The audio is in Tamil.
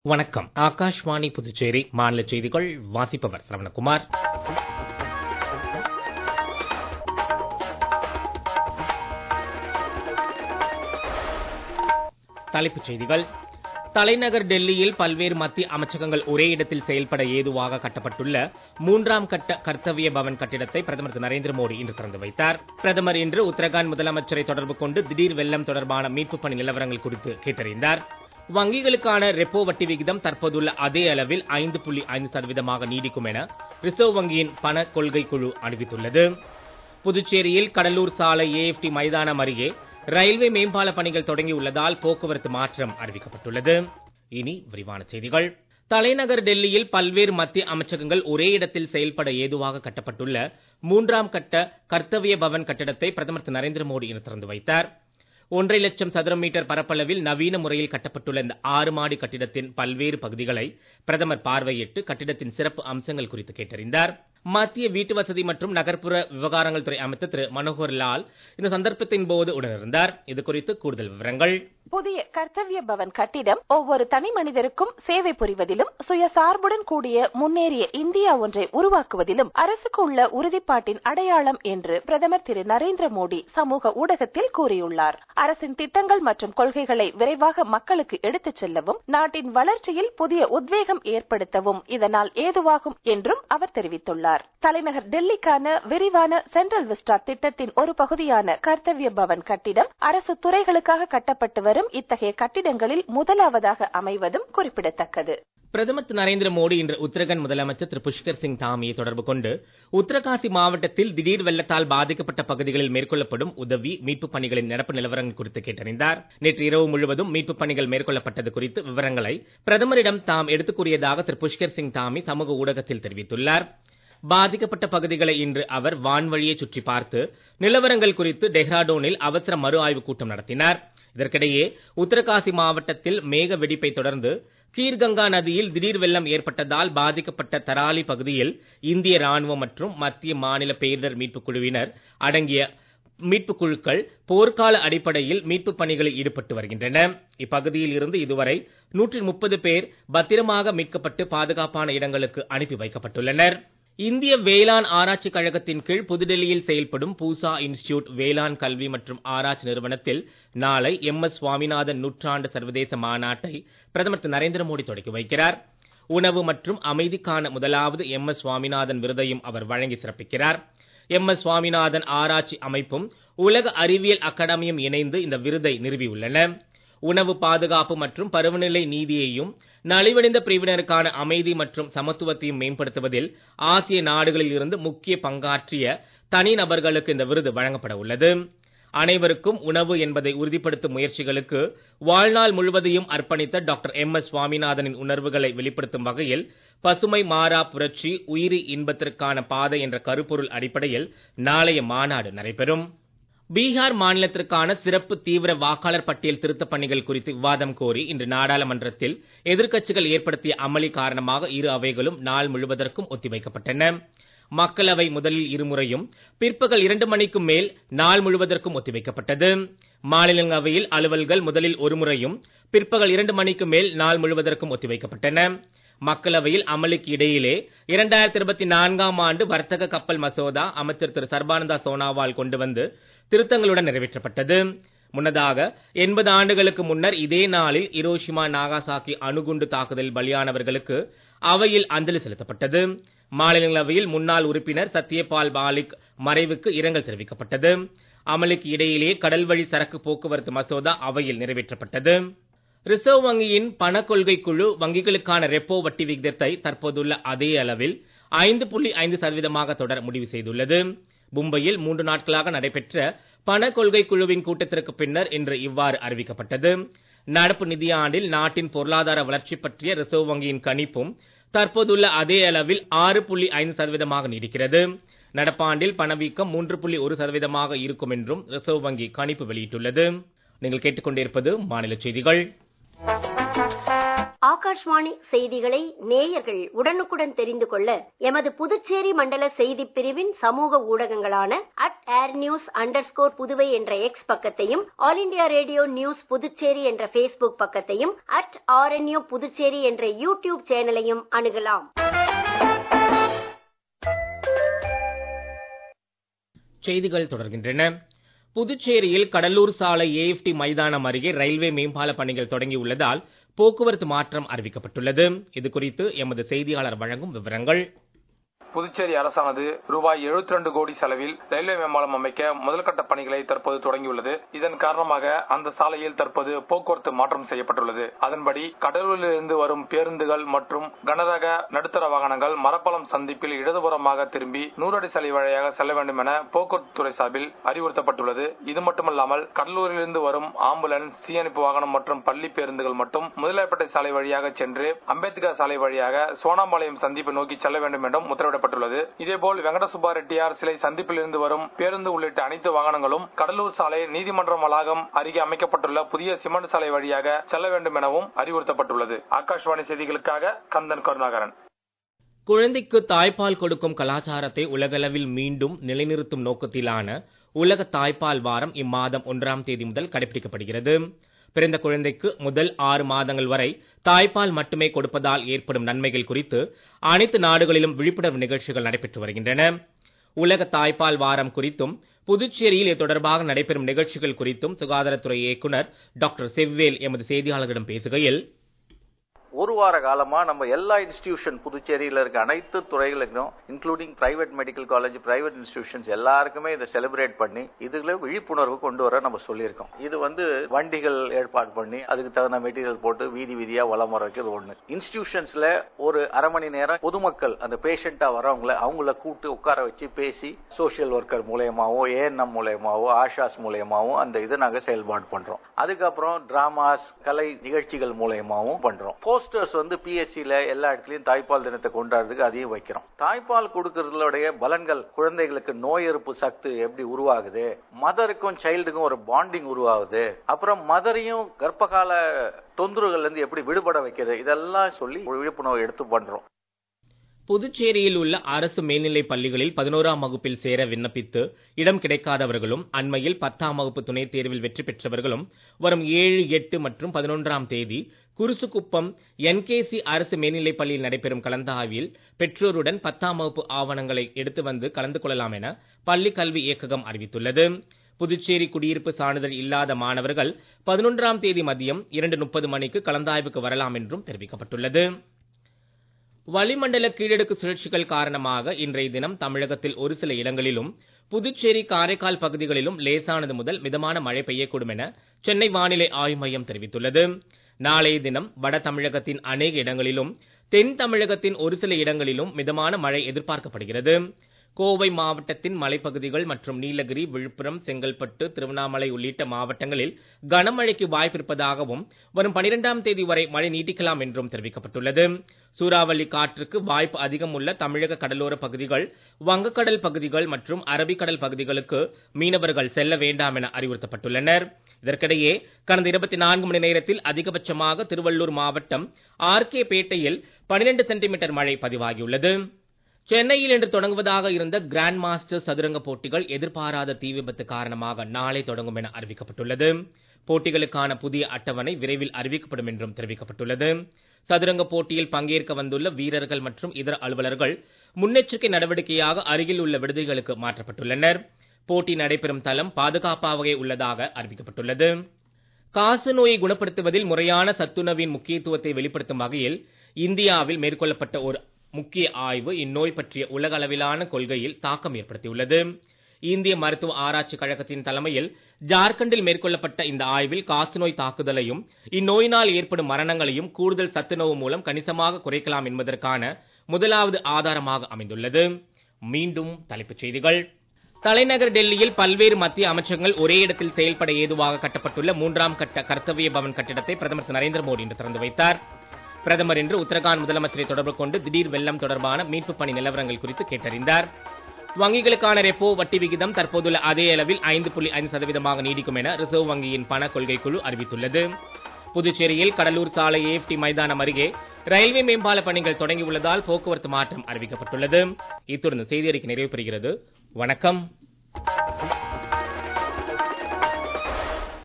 வணக்கம் ஆகாஷ்வாணி புதுச்சேரி மாநில செய்திகள் வாசிப்பவர் சரவணகுமார் தலைப்புச் செய்திகள் தலைநகர் டெல்லியில் பல்வேறு மத்திய அமைச்சகங்கள் ஒரே இடத்தில் செயல்பட ஏதுவாக கட்டப்பட்டுள்ள மூன்றாம் கட்ட கர்த்தவிய பவன் கட்டிடத்தை பிரதமர் திரு நரேந்திர மோடி இன்று திறந்து வைத்தார் பிரதமர் இன்று உத்தரகாண்ட் முதலமைச்சரை தொடர்பு கொண்டு திடீர் வெள்ளம் தொடர்பான மீட்புப் பணி நிலவரங்கள் குறித்து கேட்டறிந்தார் வங்கிகளுக்கான ரெப்போ வட்டி விகிதம் தற்போதுள்ள அதே அளவில் ஐந்து புள்ளி ஐந்து சதவீதமாக நீடிக்கும் என ரிசர்வ் வங்கியின் பண கொள்கை குழு அறிவித்துள்ளது புதுச்சேரியில் கடலூர் சாலை ஏஎஃப்டி மைதானம் அருகே ரயில்வே மேம்பால பணிகள் தொடங்கியுள்ளதால் போக்குவரத்து மாற்றம் அறிவிக்கப்பட்டுள்ளது இனி விரிவான செய்திகள் தலைநகர் டெல்லியில் பல்வேறு மத்திய அமைச்சகங்கள் ஒரே இடத்தில் செயல்பட ஏதுவாக கட்டப்பட்டுள்ள மூன்றாம் கட்ட கர்த்தவிய பவன் கட்டிடத்தை பிரதமர் திரு நரேந்திர மோடி இன்று திறந்து வைத்தார் ஒன்றரை லட்சம் சதுர மீட்டர் பரப்பளவில் நவீன முறையில் கட்டப்பட்டுள்ள இந்த ஆறு மாடி கட்டிடத்தின் பல்வேறு பகுதிகளை பிரதமர் பார்வையிட்டு கட்டிடத்தின் சிறப்பு அம்சங்கள் குறித்து கேட்டறிந்தார் மத்திய வீட்டு வசதி மற்றும் நகர்ப்புற விவகாரங்கள் துறை அமைச்சர் திரு மனோகர் லால் இந்த சந்தர்ப்பத்தின் போது உடனிருந்தார் இது குறித்து கூடுதல் விவரங்கள் புதிய கர்த்தவிய பவன் கட்டிடம் ஒவ்வொரு தனி மனிதருக்கும் சேவை புரிவதிலும் சுயசார்புடன் கூடிய முன்னேறிய இந்தியா ஒன்றை உருவாக்குவதிலும் அரசுக்கு உள்ள உறுதிப்பாட்டின் அடையாளம் என்று பிரதமர் திரு நரேந்திர மோடி சமூக ஊடகத்தில் கூறியுள்ளார் அரசின் திட்டங்கள் மற்றும் கொள்கைகளை விரைவாக மக்களுக்கு எடுத்துச் செல்லவும் நாட்டின் வளர்ச்சியில் புதிய உத்வேகம் ஏற்படுத்தவும் இதனால் ஏதுவாகும் என்றும் அவர் தெரிவித்துள்ளார் தலைநகர் டெல்லிக்கான விரிவான சென்ட்ரல் விஸ்டா திட்டத்தின் ஒரு பகுதியான கர்த்தவிய பவன் கட்டிடம் அரசு துறைகளுக்காக கட்டப்பட்டு வரும் இத்தகைய கட்டிடங்களில் முதலாவதாக அமைவதும் குறிப்பிடத்தக்கது பிரதமர் திரு நரேந்திர மோடி இன்று உத்தரகண்ட் முதலமைச்சர் திரு புஷ்கர் சிங் தாமியை தொடர்பு கொண்டு உத்தரகாசி மாவட்டத்தில் திடீர் வெள்ளத்தால் பாதிக்கப்பட்ட பகுதிகளில் மேற்கொள்ளப்படும் உதவி மீட்புப் பணிகளின் நடப்பு நிலவரங்கள் குறித்து கேட்டறிந்தார் நேற்று இரவு முழுவதும் மீட்புப் பணிகள் மேற்கொள்ளப்பட்டது குறித்து விவரங்களை பிரதமரிடம் தாம் எடுத்துக் கூறியதாக திரு புஷ்கர் சிங் தாமி சமூக ஊடகத்தில் தெரிவித்துள்ளார் பாதிக்கப்பட்ட பகுதிகளை இன்று அவர் வான்வழியே சுற்றி பார்த்து நிலவரங்கள் குறித்து டெஹ்ராடூனில் அவசர மறு ஆய்வுக் கூட்டம் நடத்தினார் இதற்கிடையே உத்தரகாசி மாவட்டத்தில் மேக வெடிப்பை தொடர்ந்து கீர்கங்கா நதியில் திடீர் வெள்ளம் ஏற்பட்டதால் பாதிக்கப்பட்ட தராலி பகுதியில் இந்திய ராணுவம் மற்றும் மத்திய மாநில பேரிடர் மீட்புக் குழுவினர் அடங்கிய மீட்புக் குழுக்கள் போர்க்கால அடிப்படையில் மீட்புப் பணிகளில் ஈடுபட்டு வருகின்றன இப்பகுதியில் இருந்து இதுவரை நூற்றி முப்பது பேர் பத்திரமாக மீட்கப்பட்டு பாதுகாப்பான இடங்களுக்கு அனுப்பி வைக்கப்பட்டுள்ளனர் இந்திய வேளாண் ஆராய்ச்சி கழகத்தின் கீழ் புதுடெல்லியில் செயல்படும் பூசா இன்ஸ்டிடியூட் வேளாண் கல்வி மற்றும் ஆராய்ச்சி நிறுவனத்தில் நாளை எம் எஸ் சுவாமிநாதன் நூற்றாண்டு சர்வதேச மாநாட்டை பிரதமர் திரு நரேந்திர மோடி தொடக்கி வைக்கிறார் உணவு மற்றும் அமைதிக்கான முதலாவது எம் எஸ் சுவாமிநாதன் விருதையும் அவர் வழங்கி சிறப்பிக்கிறார் எம் எஸ் சுவாமிநாதன் ஆராய்ச்சி அமைப்பும் உலக அறிவியல் அகாடமியும் இணைந்து இந்த விருதை நிறுவியுள்ளன உணவு பாதுகாப்பு மற்றும் பருவநிலை நீதியையும் நலிவடைந்த பிரிவினருக்கான அமைதி மற்றும் சமத்துவத்தையும் மேம்படுத்துவதில் ஆசிய நாடுகளில் இருந்து முக்கிய பங்காற்றிய தனிநபர்களுக்கு இந்த விருது வழங்கப்பட உள்ளது அனைவருக்கும் உணவு என்பதை உறுதிப்படுத்தும் முயற்சிகளுக்கு வாழ்நாள் முழுவதையும் அர்ப்பணித்த டாக்டர் எம் எஸ் சுவாமிநாதனின் உணர்வுகளை வெளிப்படுத்தும் வகையில் பசுமை மாறா புரட்சி உயிரி இன்பத்திற்கான பாதை என்ற கருப்பொருள் அடிப்படையில் நாளைய மாநாடு நடைபெறும் பீகார் மாநிலத்திற்கான சிறப்பு தீவிர வாக்காளர் பட்டியல் திருத்தப் பணிகள் குறித்து விவாதம் கோரி இன்று நாடாளுமன்றத்தில் எதிர்க்கட்சிகள் ஏற்படுத்திய அமளி காரணமாக இரு அவைகளும் நாள் முழுவதற்கும் ஒத்திவைக்கப்பட்டன மக்களவை முதலில் இருமுறையும் பிற்பகல் இரண்டு மணிக்கும் மேல் நாள் முழுவதற்கும் ஒத்திவைக்கப்பட்டது மாநிலங்களவையில் அலுவல்கள் முதலில் ஒரு முறையும் பிற்பகல் இரண்டு மணிக்கு மேல் நாள் முழுவதற்கும் ஒத்திவைக்கப்பட்டன மக்களவையில் அமளிக்கு இடையிலே இரண்டாயிரத்தி இருபத்தி நான்காம் ஆண்டு வர்த்தக கப்பல் மசோதா அமைச்சர் திரு சர்பானந்தா சோனாவால் கொண்டு வந்து திருத்தங்களுடன் நிறைவேற்றப்பட்டது முன்னதாக எண்பது ஆண்டுகளுக்கு முன்னர் இதே நாளில் இரோஷிமா நாகாசாக்கி அணுகுண்டு தாக்குதலில் பலியானவர்களுக்கு அவையில் அஞ்சலி செலுத்தப்பட்டது மாநிலங்களவையில் முன்னாள் உறுப்பினர் சத்யபால் பாலிக் மறைவுக்கு இரங்கல் தெரிவிக்கப்பட்டது அமளிக்கு இடையிலே கடல்வழி சரக்கு போக்குவரத்து மசோதா அவையில் நிறைவேற்றப்பட்டது ரிசர்வ் வங்கியின் பணக் கொள்கை குழு வங்கிகளுக்கான ரெப்போ வட்டி விகிதத்தை தற்போதுள்ள அதே அளவில் ஐந்து புள்ளி ஐந்து சதவீதமாக தொடர முடிவு செய்துள்ளது மும்பையில் மூன்று நாட்களாக நடைபெற்ற பண கொள்கை குழுவின் கூட்டத்திற்கு பின்னர் இன்று இவ்வாறு அறிவிக்கப்பட்டது நடப்பு நிதியாண்டில் நாட்டின் பொருளாதார வளர்ச்சி பற்றிய ரிசர்வ் வங்கியின் கணிப்பும் தற்போதுள்ள அதே அளவில் ஆறு புள்ளி ஐந்து சதவீதமாக நீடிக்கிறது நடப்பாண்டில் பணவீக்கம் மூன்று புள்ளி ஒரு சதவீதமாக இருக்கும் என்றும் ரிசர்வ் வங்கி கணிப்பு வெளியிட்டுள்ளது நீங்கள் கேட்டுக்கொண்டிருப்பது மாநில செய்திகள் ஆகாஷ்வாணி செய்திகளை நேயர்கள் உடனுக்குடன் தெரிந்து கொள்ள எமது புதுச்சேரி மண்டல செய்திப் பிரிவின் சமூக ஊடகங்களான at air news under Puduvai என்ற எக்ஸ் பக்கத்தையும் all India radio news Puducherry என்ற ஃபேஸ்புக் பக்கத்தையும் அட் ஆர்என்யூ புதுச்சேரி என்ற யூடியூப் சேனலையும் அணுகலாம் செய்திகள் தொடர்கின்றன புதுச்சேரியில் கடலூர் சாலை ஏஎஃப்டி மைதானம் அருகே ரயில்வே மேம்பால பணிகள் தொடங்கியுள்ளதால் போக்குவரத்து மாற்றம் அறிவிக்கப்பட்டுள்ளது இது குறித்து எமது செய்தியாளர் வழங்கும் விவரங்கள் புதுச்சேரி அரசானது ரூபாய் எழுபத்தி ரெண்டு கோடி செலவில் ரயில்வே மேம்பாலம் அமைக்க முதல்கட்ட பணிகளை தற்போது தொடங்கியுள்ளது இதன் காரணமாக அந்த சாலையில் தற்போது போக்குவரத்து மாற்றம் செய்யப்பட்டுள்ளது அதன்படி கடலூரிலிருந்து வரும் பேருந்துகள் மற்றும் கனரக நடுத்தர வாகனங்கள் மரப்பாலம் சந்திப்பில் இடதுபுறமாக திரும்பி நூறடி சாலை வழியாக செல்ல வேண்டும் என போக்குவரத்து துறை சார்பில் அறிவுறுத்தப்பட்டுள்ளது இது மட்டுமல்லாமல் கடலூரிலிருந்து வரும் ஆம்புலன்ஸ் தீயணைப்பு வாகனம் மற்றும் பள்ளி பேருந்துகள் மட்டும் முதலாப்பேட்டை சாலை வழியாக சென்று அம்பேத்கர் சாலை வழியாக சோனாம்பாளையம் சந்திப்பு நோக்கி செல்ல வேண்டும் என்றும் உத்தரவிடப்பட்டுள்ளது அறிவிக்கப்பட்டுள்ளது இதேபோல் வெங்கட சுப்பா ரெட்டியார் சிலை சந்திப்பிலிருந்து வரும் பேருந்து உள்ளிட்ட அனைத்து வாகனங்களும் கடலூர் சாலை நீதிமன்றம் வளாகம் அருகே அமைக்கப்பட்டுள்ள புதிய சிமெண்ட் சாலை வழியாக செல்ல வேண்டும் எனவும் அறிவுறுத்தப்பட்டுள்ளது ஆகாஷ்வாணி செய்திகளுக்காக கந்தன் கருணாகரன் குழந்தைக்கு தாய்ப்பால் கொடுக்கும் கலாச்சாரத்தை உலகளவில் மீண்டும் நிலைநிறுத்தும் நோக்கத்திலான உலக தாய்ப்பால் வாரம் இம்மாதம் ஒன்றாம் தேதி முதல் கடைபிடிக்கப்படுகிறது பிறந்த குழந்தைக்கு முதல் ஆறு மாதங்கள் வரை தாய்ப்பால் மட்டுமே கொடுப்பதால் ஏற்படும் நன்மைகள் குறித்து அனைத்து நாடுகளிலும் விழிப்புணர்வு நிகழ்ச்சிகள் நடைபெற்று வருகின்றன உலக தாய்ப்பால் வாரம் குறித்தும் புதுச்சேரியில் இது தொடர்பாக நடைபெறும் நிகழ்ச்சிகள் குறித்தும் சுகாதாரத்துறை இயக்குனர் டாக்டர் செவ்வேல் எமது செய்தியாளர்களிடம் பேசுகையில் ஒரு வார காலமா நம்ம எல்லா இன்ஸ்டிடியூஷன் புதுச்சேரியில இருக்க அனைத்து துறைகளுக்கும் including private medical college private institutions எல்லாருக்குமே இதை செலிப்ரேட் பண்ணி இதுல விழிப்புணர்வு கொண்டு வர நம்ம சொல்லியிருக்கோம் இது வந்து வண்டிகள் ஏற்பாடு பண்ணி அதுக்கு தகுந்த மெட்டீரியல் போட்டு வீதி வீதியா வளம் வர வைக்கிறது ஒண்ணு இன்ஸ்டிடியூஷன்ஸ்ல ஒரு அரை மணி நேரம் பொதுமக்கள் அந்த பேஷண்டா வரவங்கள அவங்கள கூட்டு உட்கார வச்சு பேசி சோசியல் ஒர்க்கர் மூலயமாவோ ஏஎன்எம் மூலயமாவோ ஆஷாஸ் மூலயமாவோ அந்த இதை நாங்க செயல்பாடு பண்றோம் அதுக்கப்புறம் டிராமாஸ் கலை நிகழ்ச்சிகள் மூலயமாவும் பண்றோம் போஸ்டர்ஸ் வந்து பிஹெச்சில எல்லா இடத்துலயும் தாய்ப்பால் தினத்தை கொண்டாடுறதுக்கு அதையும் வைக்கிறோம் தாய்ப்பால் கொடுக்கறதுடைய பலன்கள் குழந்தைகளுக்கு நோய் எதிர்ப்பு சக்தி எப்படி உருவாகுது மதருக்கும் சைல்டுக்கும் ஒரு பாண்டிங் உருவாகுது அப்புறம் மதரையும் கர்ப்பகால தொந்தரவுகள்ல இருந்து எப்படி விடுபட வைக்கிறது இதெல்லாம் சொல்லி விழிப்புணர்வு எடுத்து பண்றோம் புதுச்சேரியில் உள்ள அரசு மேல்நிலைப் பள்ளிகளில் பதினோராம் வகுப்பில் சேர விண்ணப்பித்து இடம் கிடைக்காதவர்களும் அண்மையில் பத்தாம் வகுப்பு துணைத் தேர்வில் வெற்றி பெற்றவர்களும் வரும் ஏழு எட்டு மற்றும் பதினொன்றாம் தேதி குருசுக்குப்பம் என்கேசி அரசு மேல்நிலைப் பள்ளியில் நடைபெறும் கலந்தாய்வில் பெற்றோருடன் பத்தாம் வகுப்பு ஆவணங்களை எடுத்து வந்து கலந்து கொள்ளலாம் என பள்ளி கல்வி இயக்ககம் அறிவித்துள்ளது புதுச்சேரி குடியிருப்பு சான்றிதழ் இல்லாத மாணவர்கள் பதினொன்றாம் தேதி மதியம் இரண்டு முப்பது மணிக்கு கலந்தாய்வுக்கு வரலாம் என்றும் தெரிவிக்கப்பட்டுள்ளது வளிமண்டல கீழடுக்கு சுழற்சிகள் காரணமாக இன்றைய தினம் தமிழகத்தில் ஒரு சில இடங்களிலும் புதுச்சேரி காரைக்கால் பகுதிகளிலும் லேசானது முதல் மிதமான மழை பெய்யக்கூடும் என சென்னை வானிலை ஆய்வு மையம் தெரிவித்துள்ளது நாளைய தினம் வட தமிழகத்தின் அநேக இடங்களிலும் தென் தமிழகத்தின் ஒரு சில இடங்களிலும் மிதமான மழை எதிர்பார்க்கப்படுகிறது கோவை மாவட்டத்தின் மலைப்பகுதிகள் மற்றும் நீலகிரி விழுப்புரம் செங்கல்பட்டு திருவண்ணாமலை உள்ளிட்ட மாவட்டங்களில் கனமழைக்கு வாய்ப்பிருப்பதாகவும் வரும் பனிரெண்டாம் தேதி வரை மழை நீட்டிக்கலாம் என்றும் தெரிவிக்கப்பட்டுள்ளது சூறாவளி காற்றுக்கு வாய்ப்பு அதிகம் உள்ள தமிழக கடலோர பகுதிகள் வங்கக்கடல் பகுதிகள் மற்றும் அரபிக்கடல் பகுதிகளுக்கு மீனவர்கள் செல்ல வேண்டாம் என அறிவுறுத்தப்பட்டுள்ளனர் இதற்கிடையே கடந்த இருபத்தி நான்கு மணி நேரத்தில் அதிகபட்சமாக திருவள்ளூர் மாவட்டம் ஆர்கே பேட்டையில் பனிரெண்டு சென்டிமீட்டர் மழை பதிவாகியுள்ளது சென்னையில் இன்று தொடங்குவதாக இருந்த கிராண்ட் மாஸ்டர் சதுரங்க போட்டிகள் எதிர்பாராத தீ விபத்து காரணமாக நாளை தொடங்கும் என அறிவிக்கப்பட்டுள்ளது போட்டிகளுக்கான புதிய அட்டவணை விரைவில் அறிவிக்கப்படும் என்றும் தெரிவிக்கப்பட்டுள்ளது சதுரங்க போட்டியில் பங்கேற்க வந்துள்ள வீரர்கள் மற்றும் இதர அலுவலர்கள் முன்னெச்சரிக்கை நடவடிக்கையாக அருகில் உள்ள விடுதிகளுக்கு மாற்றப்பட்டுள்ளனர் போட்டி நடைபெறும் தளம் பாதுகாப்பாகவே உள்ளதாக அறிவிக்கப்பட்டுள்ளது காச நோயை குணப்படுத்துவதில் முறையான சத்துணவின் முக்கியத்துவத்தை வெளிப்படுத்தும் வகையில் இந்தியாவில் மேற்கொள்ளப்பட்ட ஒரு முக்கிய ஆய்வு இந்நோய் பற்றிய உலக அளவிலான கொள்கையில் தாக்கம் ஏற்படுத்தியுள்ளது இந்திய மருத்துவ ஆராய்ச்சி கழகத்தின் தலைமையில் ஜார்க்கண்டில் மேற்கொள்ளப்பட்ட இந்த ஆய்வில் காசநோய் தாக்குதலையும் இந்நோயினால் ஏற்படும் மரணங்களையும் கூடுதல் சத்துணவு மூலம் கணிசமாக குறைக்கலாம் என்பதற்கான முதலாவது ஆதாரமாக அமைந்துள்ளது மீண்டும் தலைப்புச் செய்திகள் தலைநகர் டெல்லியில் பல்வேறு மத்திய அமைச்சகங்கள் ஒரே இடத்தில் செயல்பட ஏதுவாக கட்டப்பட்டுள்ள மூன்றாம் கட்ட கர்த்தவிய பவன் கட்டிடத்தை பிரதமர் திரு நரேந்திர மோடி இன்று திறந்து வைத்தார் பிரதமர் இன்று உத்தரகாண்ட் முதலமைச்சரை தொடர்பு கொண்டு திடீர் வெள்ளம் தொடர்பான மீட்புப் பணி நிலவரங்கள் குறித்து கேட்டறிந்தார் வங்கிகளுக்கான ரெப்போ வட்டி விகிதம் தற்போதுள்ள அதே அளவில் ஐந்து புள்ளி ஐந்து சதவீதமாக நீடிக்கும் என ரிசர்வ் வங்கியின் பண கொள்கை குழு அறிவித்துள்ளது புதுச்சேரியில் கடலூர் சாலை ஏஎஃப்டி மைதானம் அருகே ரயில்வே மேம்பால பணிகள் தொடங்கியுள்ளதால் போக்குவரத்து மாற்றம் அறிவிக்கப்பட்டுள்ளது இத்துடன் செய்தி அறிக்கை நிறைவு பெறுகிறது வணக்கம்